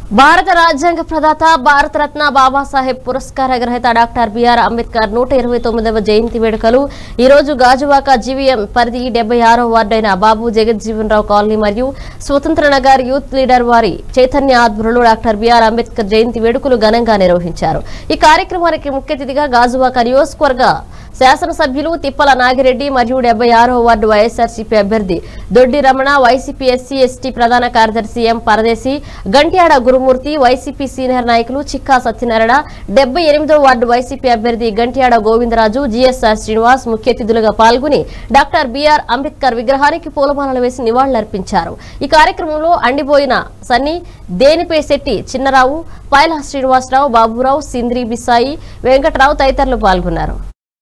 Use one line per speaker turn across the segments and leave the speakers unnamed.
భారత రాజ్యాంగ ప్రదాత భారతరత్న బాబాసాహెబ్ పురస్కార గ్రహీత డాక్టర్ బిఆర్ అంబేద్కర్ నూట ఇరవై తొమ్మిదవ జయంతి వేడుకలు ఈ రోజు గాజువాక జీవీఎం పరిధి డెబ్బై ఆరో వార్డైన బాబు జగజ్జీవన్ రావు కాలనీ మరియు స్వతంత్ర నగర్ యూత్ లీడర్ వారి చైతన్య ఆధ్వర్యంలో డాక్టర్ బిఆర్ అంబేద్కర్ జయంతి వేడుకలు ఘనంగా నిర్వహించారు ఈ కార్యక్రమానికి ముఖ్య అతిథిగా గాజువాక నియోజకవర్గ శాసనసభ్యులు తిప్పల నాగిరెడ్డి మరియు డెబ్బై ఆరో వార్డు వైఎస్ఆర్సీపీ అభ్యర్థి దొడ్డి రమణ వైసీపీ ఎస్సీ ఎస్టీ ప్రధాన కార్యదర్శి M Paradesi Gantyada Gurumurthy YCP senior నాయకులు చిక్కా సత్యనారాయణ డెబ్బై ఎనిమిదో వార్డు వైసీపీ అభ్యర్థి గంట్యాడ గోవిందరాజు జీఎస్ఆర్ శ్రీనివాస్ ముఖ్య అతిథులుగా పాల్గొని డాక్టర్ బిఆర్ అంబేద్కర్ విగ్రహానికి పూలమాలలు వేసి నివాళులర్పించారు ఈ కార్యక్రమంలో అండిపోయిన సన్ని దేనిపై శెట్టి చిన్నరావు పైలా శ్రీనివాసరావు బాబురావు సింద్రి బిసాయి వెంకటరావు తదితరులు పాల్గొన్నారు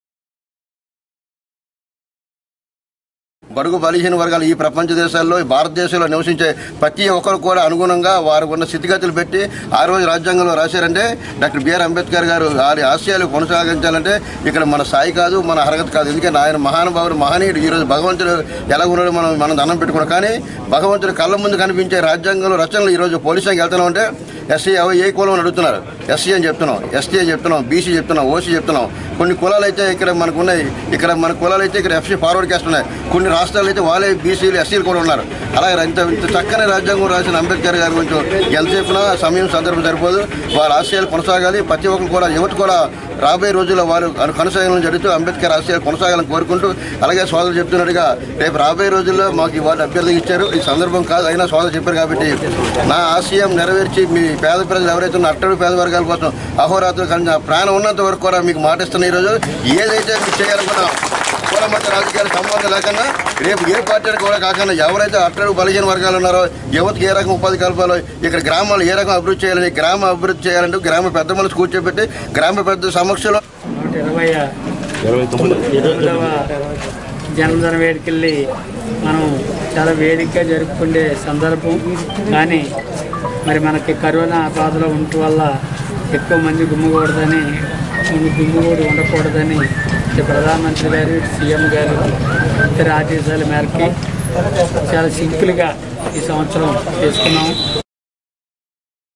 బడుగు బలహీన వర్గాలు ఈ ప్రపంచ దేశాల్లో ఈ భారతదేశంలో నివసించే ప్రతి ఒక్కరు కూడా అనుగుణంగా వారు ఉన్న స్థితిగతులు పెట్టి ఆ రోజు రాజ్యాంగంలో రాశారంటే డాక్టర్ బిఆర్ అంబేద్కర్ గారు వారి ఆశయాలు కొనసాగించాలంటే ఇక్కడ మన స్థాయి కాదు మన అర్హత కాదు ఎందుకంటే ఆయన మహానుభావుడు మహనీయుడు ఈరోజు భగవంతుడు ఎలా ఉన్నాడో మనం మనం దండం పెట్టుకున్నాం కానీ భగవంతుడు కళ్ళ ముందు కనిపించే రాజ్యాంగంలో రచనలు ఈరోజు పోలీసులకు వెళ్తున్నాం అంటే ఎస్సీ అవి ఏ కులం అని అడుగుతున్నారు ఎస్సీ అని చెప్తున్నాం ఎస్టీ అని చెప్తున్నాం బీసీ చెప్తున్నాం ఓసీ చెప్తున్నాం కొన్ని కులాలు అయితే ఇక్కడ మనకు ఉన్నాయి ఇక్కడ మన కులాలు అయితే ఇక్కడ ఎఫ్సీ ఫార్వర్డ్ క్యాస్ట్ ఉన్నాయి కొన్ని రాష్ట్రాలు అయితే వాళ్ళే బీసీలు ఎస్సీలు కూడా ఉన్నారు అలాగే ఇంత ఇంత చక్కని రాజ్యాంగం రాసిన అంబేద్కర్ గారి గురించి ఎంత చెప్పినా సమయం సందర్భం సరిపోదు వాళ్ళ ఆశయాలు కొనసాగాలి ప్రతి ఒక్కరు కూడా యువత కూడా రాబోయే రోజుల్లో వారు కొనసాగాలని జరుగుతూ అంబేద్కర్ ఆశయాలు కొనసాగాలని కోరుకుంటూ అలాగే సోదరులు చెప్తున్నట్టుగా రేపు రాబోయే రోజుల్లో మాకు ఇవాళ అభ్యర్థి ఇచ్చారు ఈ సందర్భం కాదు అయినా సోదరు చెప్పారు కాబట్టి నా ఆశయం నెరవేర్చి మీ పేద ప్రజలు ఎవరైతే ఉన్న అట్టడు పేద వర్గాల కోసం అహోరాత్రులు కానీ నా ప్రాణం ఉన్నంత వరకు కూడా మీకు మాటిస్తున్న ఈరోజు ఏదైతే మీరు చేయాలనుకున్నా కుల మత రాజకీయాల సంబంధం లేకుండా రేపు ఏ పార్టీ కూడా కాకుండా ఎవరైతే అట్టడు బలహీన వర్గాలు ఉన్నారో యువతకి ఏ రకం ఉపాధి కల్పాలో ఇక్కడ గ్రామాలు ఏ రకం అభివృద్ధి చేయాలని గ్రామ అభివృద్ధి చేయాలంటే గ్రామ పెద్ద మనసు కూర్చోబెట్టి గ్రామ పెద్ద సమక్షంలో
నూట ఇరవై తొమ్మిదవ జన్మదిన వేడుకల్ని మనం చాలా వేదికగా జరుపుకునే సందర్భం కానీ మరి మనకి కరోనా బాధలో ఉండటం వల్ల ఎక్కువ మంది గుమ్మకూడదని గుమ్మగూడి ఉండకూడదని ఇటు ప్రధానమంత్రి గారు ఇటు సీఎం గారు ఇతర ఆదేశాల మేరకి చాలా సింపుల్గా ఈ సంవత్సరం చేసుకున్నాం